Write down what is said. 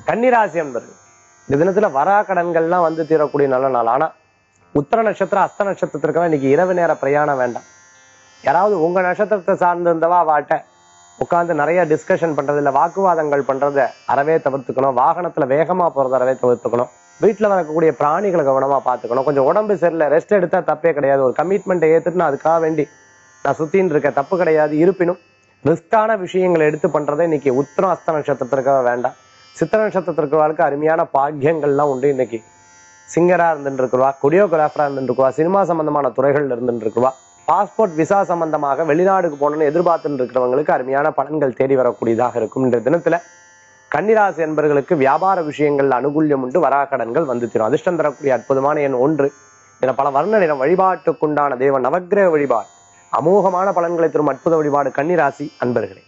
கன்னிராசி என்பது இந்த தினத்துல வரா கடன்கள்லாம் வந்து தீரக்கூடிய நல்ல நாள் ஆனா உத்தர நட்சத்திரம் அஸ்த நட்சத்திரத்திற்காக இன்னைக்கு இரவு நேர பிரயாணம் வேண்டாம் யாராவது உங்க நட்சத்திரத்தை சார்ந்திருந்தவா வாட்ட உட்கார்ந்து நிறைய டிஸ்கஷன் பண்றது இல்ல வாக்குவாதங்கள் பண்றத அறவே தவிர்த்துக்கணும் வாகனத்துல வேகமா போறத அறவே தவிர்த்துக்கணும் வீட்டுல வரக்கூடிய பிராணிகளை கவனமா பார்த்துக்கணும் கொஞ்சம் உடம்பு சரியில்லை ரெஸ்ட் எடுத்தா தப்பே கிடையாது ஒரு கமிட்மெண்ட்டை ஏத்துட்டு நான் அதுக்காக வேண்டி நான் சுத்தின்னு இருக்க தப்பு கிடையாது இருப்பினும் ரிஸ்கான விஷயங்களை எடுத்து பண்றதை இன்னைக்கு உத்திரம் அஸ்த நட்சத்திரத்திற்காக வேண்டாம் சித்திர நட்சத்திரத்திற்கு அருமையான பாக்கியங்கள்லாம் உண்டு இன்னைக்கு சிங்கரா இருந்துட்டு இருக்குவா கொரியோகிராஃபரா இருந்துட்டு இருக்குவா சினிமா சம்பந்தமான துறைகள்ல இருந்துட்டு இருக்குவா பாஸ்போர்ட் விசா சம்பந்தமாக வெளிநாடுக்கு போகணும்னு எதிர்பார்த்துட்டு இருக்கிறவங்களுக்கு அருமையான பலன்கள் தேடி வரக்கூடியதாக இருக்கும் இந்த தினத்துல கன்னிராசி என்பவர்களுக்கு வியாபார விஷயங்கள்ல அனுகூல்யம் உண்டு வராக்கடன்கள் வந்து தரும் அதிர்ஷ்டம் தரக்கூடிய அற்புதமான எண் ஒன்று என பல வர்ண நிறம் வழிபாட்டுக்குண்டான தேவ நவக்கிரக வழிபாடு அமோகமான பலன்களை தரும் அற்புத வழிபாடு கன்னிராசி அன்பர்களே